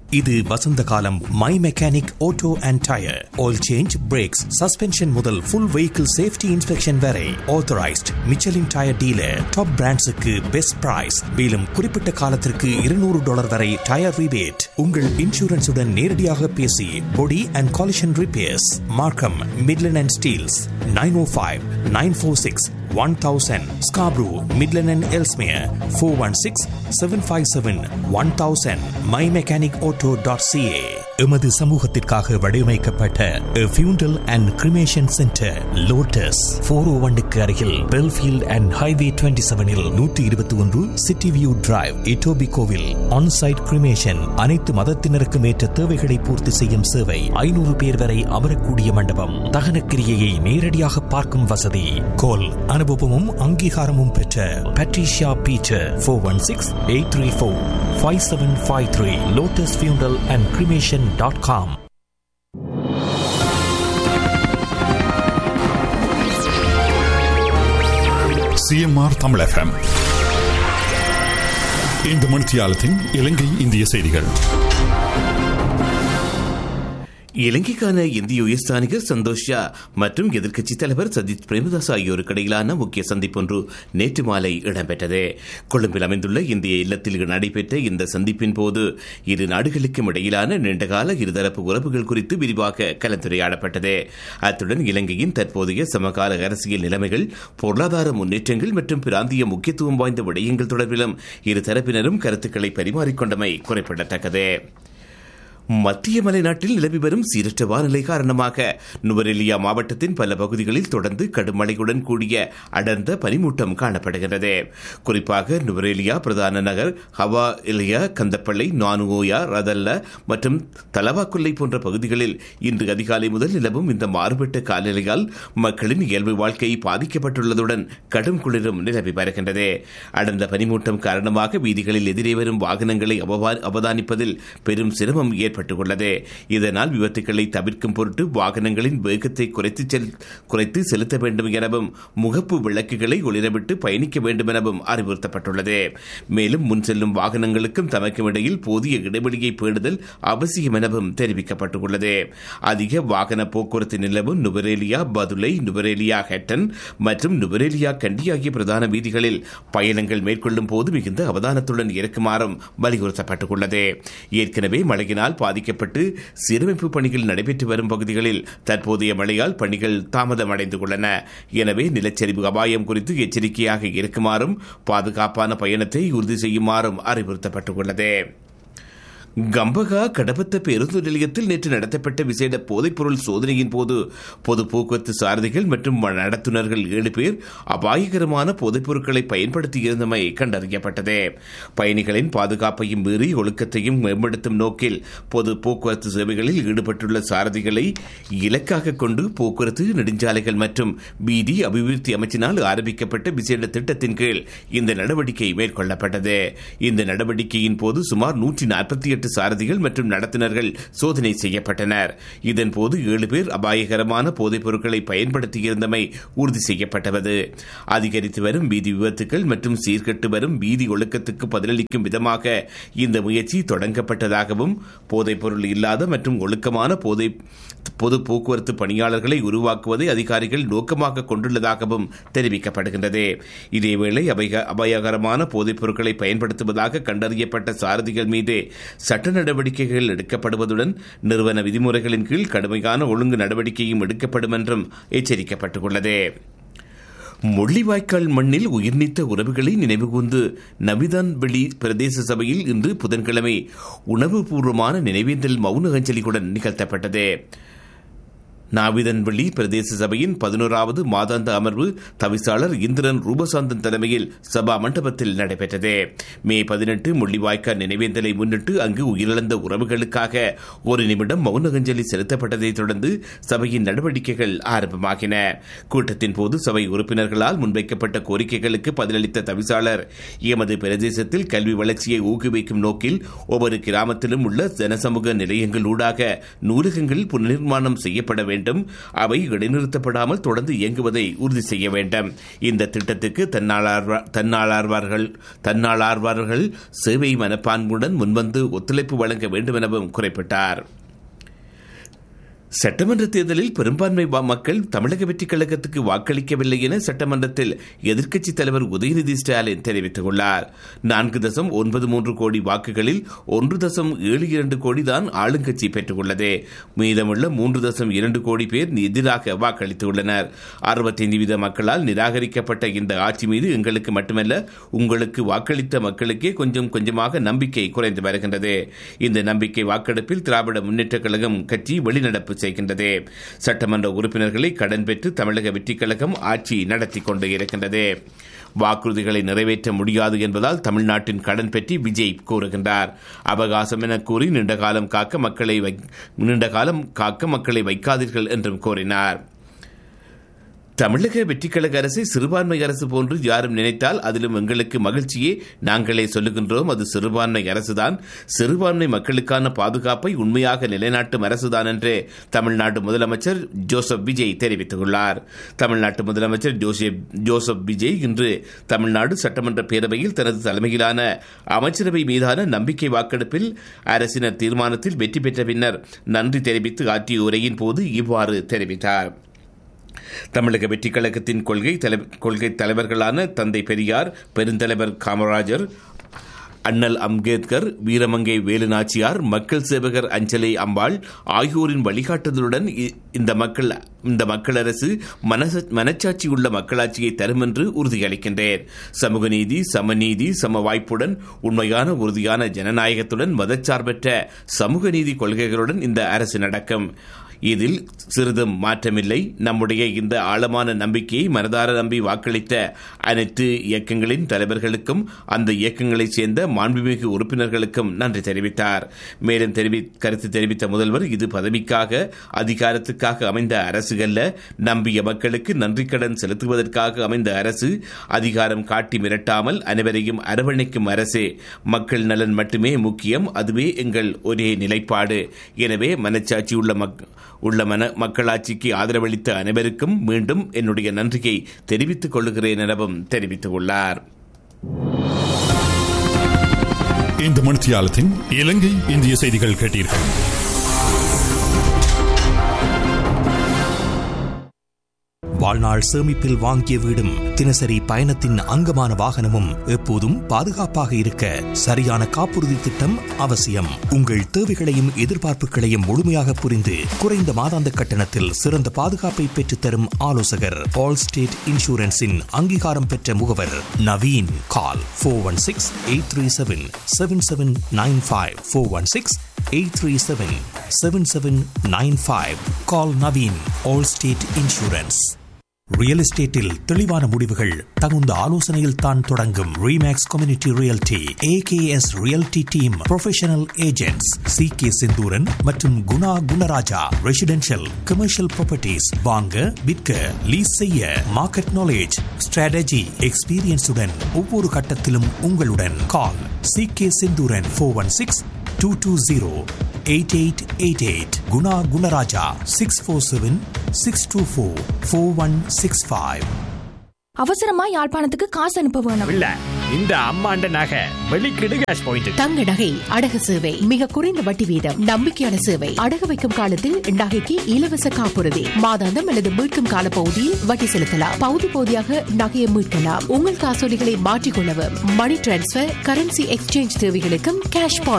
இது வசந்த காலம் my mechanic auto and tyre oil change brakes suspension முதல் ஃபுல் வெஹிக்கிள் சேஃப்டி இன்ஸ்பெக்ஷன் வரை authorised Michelin tyre dealer top பிராண்ட்ஸுக்கு பெஸ்ட் பிரைஸ் மேலும் குறிப்பிட்ட காலத்திற்கு இருநூறு டாலர் வரை டயர் ரிபேட் உங்கள் இன்சூரன்ஸுடன் நேரடியாக பேசி body and collision repairs Markham Midland and Steeles nine O five nine four six one thousand Scarborough Midland and Ellesmere four one six seven five seven one thousand my mechanic auto dot CA எமது சமூகத்திற்காக வடிவமைக்கப்பட்ட funeral and cremation centre Lotus four O ஒன்னுக்கு அருகில் Belfield and highway twenty செவனில் நூற்றி இருபத்தி ஒன்று city view drive இட்டோபி கோவில் ஆன்சைட் கிரிமேஷன் அனைத்து மதத்தினருக்கும் ஏற்ற தேவைகளை பூர்த்தி செய்யும் சேவை ஐநூறு பேர் வரை அமரக்கூடிய மண்டபம் தகன கிரியையை நேரடியாக பார்க்கும் வசதி கோல் அனுபவமும் அங்கீகாரமும் பெற்ற Patricia Peter four one six eight three four five seven five three Lotus funeral and cremation dot com CMR Tamil FM இந்த மணித்தியாலத்தின் இலங்கை இந்திய செய்திகள் இலங்கைக்கான இந்திய உயர்ஸ்தானிகர் சந்தோஷ் ஷா மற்றும் எதிர்க்கட்சித் தலைவர் சஜித் பிரேமதாஸ் ஆகியோருக்கு இடையிலான முக்கிய சந்திப்பொன்று நேற்று மாலை இடம்பெற்றது கொழும்பில் அமைந்துள்ள இந்திய இல்லத்தில் நடைபெற்ற இந்த சந்திப்பின் போது இரு நாடுகளுக்கும் இடையிலான நீண்டகால இருதரப்பு உறவுகள் குறித்து விரிவாக கலந்துரையாடப்பட்டது அத்துடன் இலங்கையின் தற்போதைய சமகால அரசியல் நிலைமைகள் பொருளாதார முன்னேற்றங்கள் மற்றும் பிராந்திய முக்கியத்துவம் வாய்ந்த விடயங்கள் தொடர்பிலும் இரு தரப்பினரும் கருத்துக்களை பரிமாறிக்கொண்டமை குறிப்பிடத்தக்கது மத்திய மலைநாட்டில் நிலவி வரும் சீரற்ற வானிலை காரணமாக நுவரெலியா மாவட்டத்தின் பல பகுதிகளில் தொடர்ந்து கடும் மழையுடன் கூடிய அடர்ந்த பனிமூட்டம் காணப்படுகிறது குறிப்பாக நுவரெலியா பிரதான நகர் ஹவா இலியா கந்தப்பள்ளை நானுவோயா ரதல்ல மற்றும் தலவாக்குல்லை போன்ற பகுதிகளில் இன்று அதிகாலை முதல் நிலவும் இந்த மாறுபட்ட காலநிலையால் மக்களின் இயல்பு வாழ்க்கை பாதிக்கப்பட்டுள்ளதுடன் கடும் குளிரும் நிலவி வருகின்றது அடர்ந்த பனிமூட்டம் காரணமாக வீதிகளில் எதிரே வரும் வாகனங்களை அவதானிப்பதில் பெரும் சிரமம் ஏற்பட்டு ஏற்பட்டுள்ளது இதனால் விபத்துக்களை தவிர்க்கும் பொருட்டு வாகனங்களின் வேகத்தை குறைத்து செலுத்த வேண்டும் எனவும் முகப்பு விளக்குகளை ஒளிரவிட்டு பயணிக்க வேண்டும் எனவும் அறிவுறுத்தப்பட்டுள்ளது மேலும் முன் செல்லும் வாகனங்களுக்கும் தமக்கும் இடையில் போதிய இடைவெளியை பேணுதல் அவசியம் எனவும் தெரிவிக்கப்பட்டுள்ளது அதிக வாகன போக்குவரத்து நிலவும் நுவரேலியா பதுளை நுவரேலியா ஹெட்டன் மற்றும் நுவரேலியா கண்டி ஆகிய பிரதான வீதிகளில் பயணங்கள் மேற்கொள்ளும் போது மிகுந்த அவதானத்துடன் இருக்குமாறும் வலியுறுத்தப்பட்டுள்ளது ஏற்கனவே மழையினால் பாதிக்கப்பட்டு சீரமைப்பு பணிகள் நடைபெற்று வரும் பகுதிகளில் தற்போதைய மழையால் பணிகள் தாமதமடைந்துள்ளன எனவே நிலச்சரிவு அபாயம் குறித்து எச்சரிக்கையாக இருக்குமாறும் பாதுகாப்பான பயணத்தை உறுதி செய்யுமாறும் அறிவுறுத்தப்பட்டுள்ளது கம்பகா கடபத்த பேருந்து நிலையத்தில் நேற்று நடத்தப்பட்ட விசேட போதைப்பொருள் சோதனையின் போது பொது போக்குவரத்து சாரதிகள் மற்றும் நடத்துனர்கள் ஏழு பேர் அபாயகரமான போதைப் பொருட்களை பயன்படுத்தியிருந்தமை கண்டறியப்பட்டது பயணிகளின் பாதுகாப்பையும் மீறி ஒழுக்கத்தையும் மேம்படுத்தும் நோக்கில் பொது போக்குவரத்து சேவைகளில் ஈடுபட்டுள்ள சாரதிகளை இலக்காக கொண்டு போக்குவரத்து நெடுஞ்சாலைகள் மற்றும் பிடி அபிவிருத்தி அமைச்சினால் ஆரம்பிக்கப்பட்ட விசேட திட்டத்தின் கீழ் இந்த நடவடிக்கை மேற்கொள்ளப்பட்டது இந்த நடவடிக்கையின் போது சுமார் நூற்றி நாற்பத்தி எட்டு சாரதிகள் மற்றும் நடத்துனர்கள் சோதனை செய்யப்பட்டனர் இதன்போது ஏழு பேர் அபாயகரமான போதைப் பொருட்களை பயன்படுத்தியிருந்தமை உறுதி செய்யப்பட்டது அதிகரித்து வரும் வீதி விபத்துக்கள் மற்றும் சீர்கட்டு வரும் வீதி ஒழுக்கத்துக்கு பதிலளிக்கும் விதமாக இந்த முயற்சி தொடங்கப்பட்டதாகவும் போதைப் பொருள் இல்லாத மற்றும் ஒழுக்கமான போதை பொது போக்குவரத்து பணியாளர்களை உருவாக்குவதை அதிகாரிகள் நோக்கமாக கொண்டுள்ளதாகவும் தெரிவிக்கப்படுகின்றது இதேவேளை அபாயகரமான போதைப் பொருட்களை பயன்படுத்துவதாக கண்டறியப்பட்ட சாரதிகள் மீது சட்ட நடவடிக்கைகள் எடுக்கப்படுவதுடன் நிறுவன விதிமுறைகளின் கீழ் கடுமையான ஒழுங்கு நடவடிக்கையும் எடுக்கப்படும் என்றும் எச்சரிக்கப்பட்டுள்ளது முள்ளிவாய்க்கால் மண்ணில் உயிர்நீத்த உறவுகளை நினைவுகூர்ந்து நபிதான் வெளி பிரதேச சபையில் இன்று புதன்கிழமை உணவுபூர்வமான நினைவேந்தல் மௌன அஞ்சலியுடன் நிகழ்த்தப்பட்டது நாவிதன்வெளி பிரதேச சபையின் பதினோராவது மாதாந்த அமர்வு தவிசாளர் இந்திரன் ரூபசாந்தன் தலைமையில் சபா மண்டபத்தில் நடைபெற்றது மே பதினெட்டு முள்ளிவாய்க்கால் நினைவேந்தலை முன்னிட்டு அங்கு உயிரிழந்த உறவுகளுக்காக ஒரு நிமிடம் மௌன அஞ்சலி செலுத்தப்பட்டதைத் தொடர்ந்து சபையின் நடவடிக்கைகள் ஆரம்பமாகின கூட்டத்தின் போது சபை உறுப்பினர்களால் முன்வைக்கப்பட்ட கோரிக்கைகளுக்கு பதிலளித்த தவிசாளர் எமது பிரதேசத்தில் கல்வி வளர்ச்சியை ஊக்குவிக்கும் நோக்கில் ஒவ்வொரு கிராமத்திலும் உள்ள ஜனசமூக நிலையங்களூடாக நூலகங்கள் புனர்நிர்மாணம் செய்யப்பட வேண்டும் வேண்டும் அவை இடைநிறுத்தப்படாமல் தொடர்ந்து இயங்குவதை உறுதி செய்ய வேண்டும் இந்த திட்டத்திற்கு தன்னாளார்வ- தன்னாளார்வார்கள் தன்னாளார்வார்கள் சேவை மனப்பான்புடன் முன்வந்து ஒத்துழைப்பு வழங்க வேண்டும் எனவும் குறிப்பிட்டார் சட்டமன்ற தேர்தலில் பெரும்பான்மை வா- மக்கள் தமிழக வெற்றிக் கழகத்துக்கு வாக்களிக்கவில்லை என சட்டமன்றத்தில் எதிர்க்கட்சித் தலைவர் உதயநிதி ஸ்டாலின் தெரிவித்துள்ளார் நான்கு தசம் ஒன்பது மூன்று கோடி வாக்குகளில் ஒன்று தசம் ஏழு இரண்டு கோடி தான் ஆளுங்கட்சி பெற்றுள்ளது மீதமுள்ள மூன்று தசம் இரண்டு கோடி பேர் எதிராக வாக்களித்துள்ளனர் அறுபத்தைந்து வீத மக்களால் நிராகரிக்கப்பட்ட இந்த ஆட்சி மீது எங்களுக்கு மட்டுமல்ல உங்களுக்கு வாக்களித்த மக்களுக்கே கொஞ்சம் கொஞ்சமாக நம்பிக்கை குறைந்து வருகின்றது இந்த நம்பிக்கை வாக்கெடுப்பில் திராவிட முன்னேற்றக் கழகம் கட்சி வெளிநடப்பு செய்கின்றது சட்டமன்ற உறுப்பினர்களை கடன் பெற்று தமிழக வெற்றிக் கழகம் ஆட்சி நடத்தி கொண்டு இருக்கின்றது வாக்குறுதிகளை நிறைவேற்ற முடியாது என்பதால் தமிழ்நாட்டின் கடன் பற்றி விஜய் கூறுகின்றார் அவகாசம் என கூறி நீண்ட காலம் காக்க மக்களை வை- நீண்ட காலம் காக்க மக்களை வைக்காதீர்கள் என்றும் கூறினார் தமிழக வெற்றிக்கழக அரசை சிறுபான்மை அரசு போன்று யாரும் நினைத்தால் அதிலும் எங்களுக்கு மகிழ்ச்சியே நாங்களே சொல்லுகின்றோம் அது சிறுபான்மை அரசுதான் சிறுபான்மை மக்களுக்கான பாதுகாப்பை உண்மையாக நிலைநாட்டும் அரசுதான் என்று தமிழ்நாடு முதலமைச்சர் ஜோசப் விஜய் தெரிவித்துள்ளார் தமிழ்நாட்டு முதலமைச்சர் ஜோசப் ஜோசப் விஜய் இன்று தமிழ்நாடு சட்டமன்ற பேரவையில் தனது தலைமையிலான அமைச்சரவை மீதான நம்பிக்கை வாக்கெடுப்பில் அரசினர் தீர்மானத்தில் வெற்றி பெற்ற பின்னர் நன்றி தெரிவித்து ஆற்றிய உரையின் போது இவ்வாறு தெரிவித்தார் தமிழக வெற்றிக் கழகத்தின் கொள்கை தலை- கொள்கை தலைவர்களான தந்தை பெரியார் பெருந்தலைவர் காமராஜர் அண்ணல் அம்பேத்கர் வீரமங்கை வேலுநாச்சியார் மக்கள் சேவகர் அஞ்சலை அம்பாள் ஆகியோரின் வழிகாட்டுதலுடன் இ- இந்த மக்கள் இந்த மக்கள் அரசு மனச மனச்சாட்சி உள்ள மக்களாட்சியை தரும் என்று உறுதியளிக்கின்றேன் சமூக நீதி சமநீதி சம வாய்ப்புடன் உண்மையான உறுதியான ஜனநாயகத்துடன் மதச்சார்பற்ற சமூக நீதி கொள்கைகளுடன் இந்த அரசு நடக்கும் இதில் சிறிதும் மாற்றமில்லை நம்முடைய இந்த ஆழமான நம்பிக்கையை மனதார நம்பி வாக்களித்த அனைத்து இயக்கங்களின் தலைவர்களுக்கும் அந்த இயக்கங்களைச் சேர்ந்த மாண்புமிகு உறுப்பினர்களுக்கும் நன்றி தெரிவித்தார் மேலும் தெரிவி கருத்து தெரிவித்த முதல்வர் இது பதவிக்காக அதிகாரத்துக்காக அமைந்த அரசுகல்ல நம்பிய மக்களுக்கு நன்றிக்கடன் செலுத்துவதற்காக அமைந்த அரசு அதிகாரம் காட்டி மிரட்டாமல் அனைவரையும் அரவணைக்கும் அரசு மக்கள் நலன் மட்டுமே முக்கியம் அதுவே எங்கள் ஒரே நிலைப்பாடு எனவே மனச்சாட்சி உள்ள மக் உள்ள மன மக்களாட்சிக்கு ஆதரவளித்த அனைவருக்கும் மீண்டும் என்னுடைய நன்றியை தெரிவித்துக் கொள்கிறேன் எனவும் தெரிவித்துள்ளார் இந்த மணித்தியாலத்தின் இலங்கை இந்திய செய்திகள் கேட்டீர்கள் வாழ்நாள் சேமிப்பில் வாங்கிய வீடும் தினசரி பயணத்தின் அங்கமான வாகனமும் எப்போதும் பாதுகாப்பாக இருக்க சரியான காப்புறுதி திட்டம் அவசியம் உங்கள் தேவைகளையும் எதிர்பார்ப்புகளையும் முழுமையாக புரிந்து குறைந்த மாதாந்த கட்டணத்தில் சிறந்த பாதுகாப்பை பெற்றுத்தரும் ஆலோசகர் ஆல் ஸ்டேட் இன்சூரன்ஸின் அங்கீகாரம் பெற்ற முகவர் Naveen call four one six eight three seven seven seven nine five four one six 837-7795. Call Naveen, Allstate Insurance. Real எஸ்டேட்டில் தெளிவான முடிவுகள் தகுந்த ஆலோசனையில் தான் தொடங்கும் Remax community realty AKS realty team professional agents C K Senthuran மற்றும் Guna Gunaraja residential commercial properties வாங்க விற்க லீஸ் செய்ய மார்க்கெட் நாலேஜ் ஸ்ட்ராட்டஜி எக்ஸ்பீரியன்ஸுடன் ஒவ்வொரு கட்டத்திலும் உங்களுடன் call C K Senthuran four one six 220-8888 Guna Gunaraja six four seven six two four four one six five அவசரமா யாழ்ப்பாணத்துக்கு காசு அனுப்ப வேணும் இல்ல இந்த அம்மாண்ட நகை வெளிக்கிடு கேஷ் பாயிண்ட் தங்க நகை அடகு சேவை மிக குறைந்த வட்டி வீதம் நம்பிக்கையான சேவை அடகு வைக்கும் காலத்தில் நகைக்கு இலவச காப்புறுதி மாதாந்தம் அல்லது மீட்கும் கால பகுதியில் வட்டி செலுத்தலாம் பகுதி பகுதியாக நகையை மீட்கலாம் உங்கள் காசோலிகளை மாற்றிக்கொள்ளவும் மணி டிரான்ஸ்பர் கரன்சி எக்ஸ்சேஞ்ச் தேவைகளுக்கும் கேஷ்